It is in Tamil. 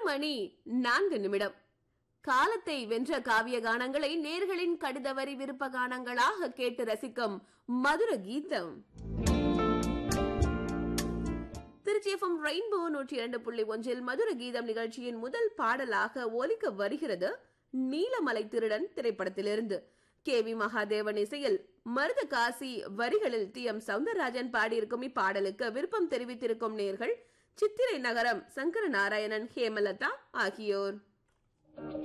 மணி நான்கு நிமிடம் காலத்தை வென்ற காவிய கானங்களை நேர்களின் கடித வரி விருப்ப கானங்களாக கேட்டு ரசிக்கும் மதுர கீதம் திருச்சி எஃப்எம் ரெயின்போ நூற்றி இரண்டு புள்ளி ஒன்றில் மதுர கீதம் நிகழ்ச்சியின் முதல் பாடலாக ஒலிக்க வருகிறது நீலமலை திருடன் திரைப்படத்திலிருந்து கே வி மகாதேவன் இசையில் மருத காசி வரிகளில் டி எம் சவுந்தரராஜன் பாடியிருக்கும் இப்பாடலுக்கு விருப்பம் தெரிவித்திருக்கும் நேர்கள் சித்திரை நகரம் சங்கர நாராயணன் ஹேமலதா ஆகியோர்